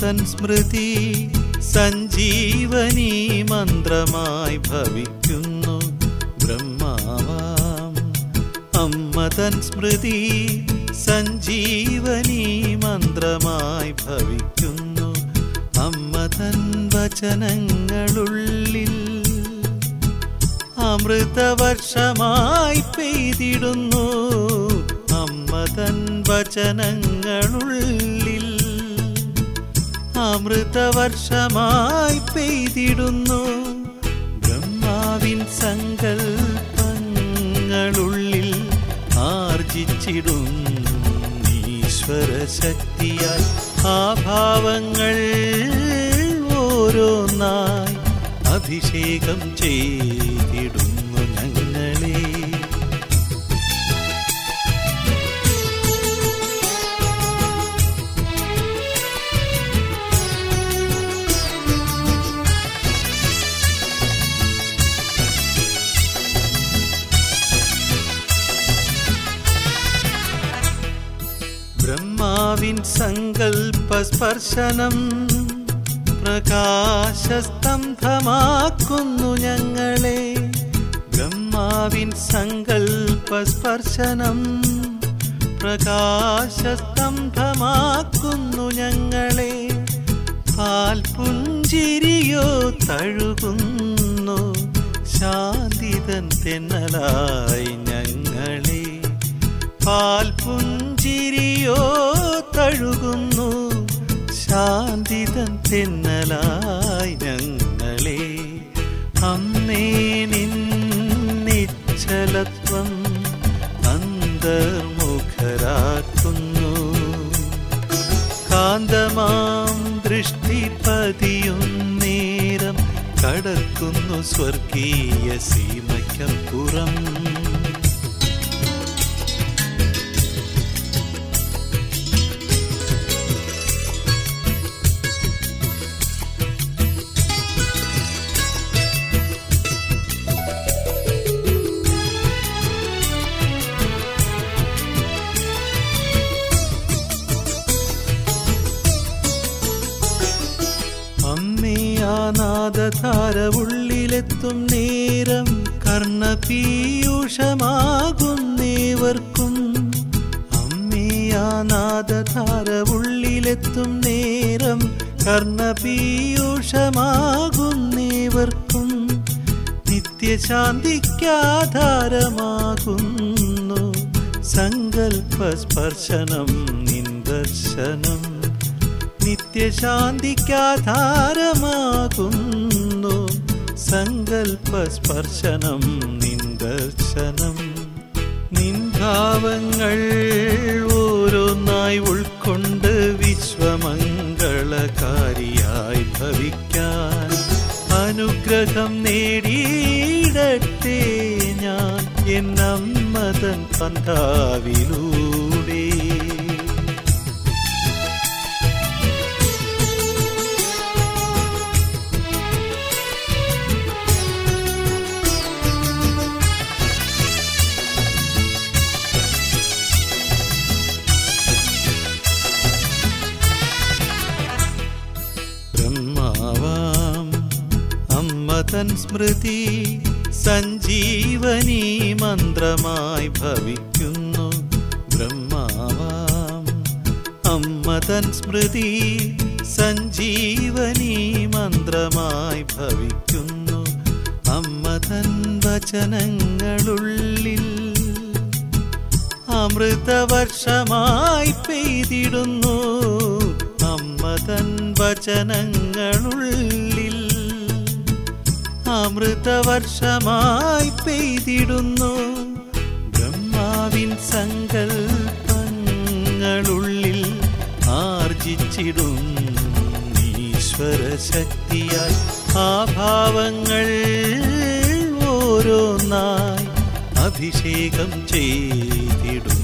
തൻ സ്മൃതി സഞ്ജീവനി മന്ത്രമായി ഭവിക്കുന്നു ബ്രഹ്മാവാം അമ്മ തൻ സ്മൃതി സഞ്ജീവനി മന്ത്രമായി ഭവിക്കുന്നു അമ്മ തൻ വചനങ്ങളുള്ളിൽ അമൃതവർഷമായി പെയ്തിടുന്നു അമ്മ തൻ വചനങ്ങളുള്ളിൽ അമൃതവർഷമായി പെയ്തിടുന്നു ബ്രഹ്മാവിൻ സങ്കൽപ്പങ്ങളുള്ളിൽ ആർജിച്ചിടും ഈശ്വര ശക്തിയായി ആ ഭാവങ്ങൾ ഓരോന്നായി അഭിഷേകം ചെയ്തിടുന്നു ഞങ്ങളെ ബ്രഹ്മാവിൻ സങ്കൽപ്പ സ്പർശനം പ്രകാശസ്തംഭമാക്കുന്നു ഞങ്ങളെ ബ്രഹ്മാവിൻ സങ്കൽപ്പ സ്പർശനം പ്രകാശസ്തംഭമാക്കുന്നു ഞങ്ങളെ പാൽപുഞ്ചിരിയോ തഴുകുന്നു ശാന്തിതൻ തെന്നലായി ഞങ്ങളെ പാൽപുഞ്ചിരിയോ തഴുകുന്നു ശാന്തിതൻ തെന്നലായി ഞങ്ങളെ അമ്മേ നിന്നിച്ചലത്വം അന്തർമുഖരാക്കുന്നു കാന്തമാം ദൃഷ്ടി പതിയും നേരം കടക്കുന്നു സ്വർഗീയ സീമയ്ക്കപ്പുറം അമ്മയാനാദധാര ഉള്ളിലെത്തും നേരം കർണപീയൂഷമാകുന്നേവർക്കും അമ്മയാനാദധാര ഉള്ളിലെത്തും നേരം കർണപീയൂഷമാകുന്നേവർക്കും നിത്യശാന്തിക്കാധാരമാകുന്നു സങ്കൽപ്പസ്പർശനം നിന്ദർശനം നിത്യശാന്തിക്കാധാരമാകുന്നു സങ്കൽപ്പസ്പർശനം നിന്ദർശനം നിൻഭാവങ്ങൾ ഓരോന്നായി ഉൾക്കൊണ്ട് വിശ്വമംഗളകാരിയായി ഭവിക്കാൻ അനുഗ്രഹം നേടിയിടട്ടെ ഞാൻ എന്നമ്മതൻ പന്താവിലൂടെ ബ്രഹ്മാവാം അമ്മ തൻ സ്മൃതി സഞ്ജീവനി മന്ത്രമായി ഭവിക്കുന്നു ബ്രഹ്മാവാം അമ്മ തൻ സ്മൃതി സഞ്ജീവനി മന്ത്രമായി ഭവിക്കുന്നു അമ്മ തൻ വചനങ്ങളുള്ളിൽ അമൃതവർഷമായി പെയ്തിടുന്നു അമ്മ തൻ വചനങ്ങളുള്ളിൽ അമൃതവർഷമായി പെയ്തിടുന്നു ബ്രഹ്മാവിൻ സങ്കൽപ്പങ്ങളുള്ളിൽ ആർജിച്ചിടും ഈശ്വര ശക്തിയായി ആ ഭാവങ്ങൾ ഓരോന്നായി അഭിഷേകം ചെയ്തിടും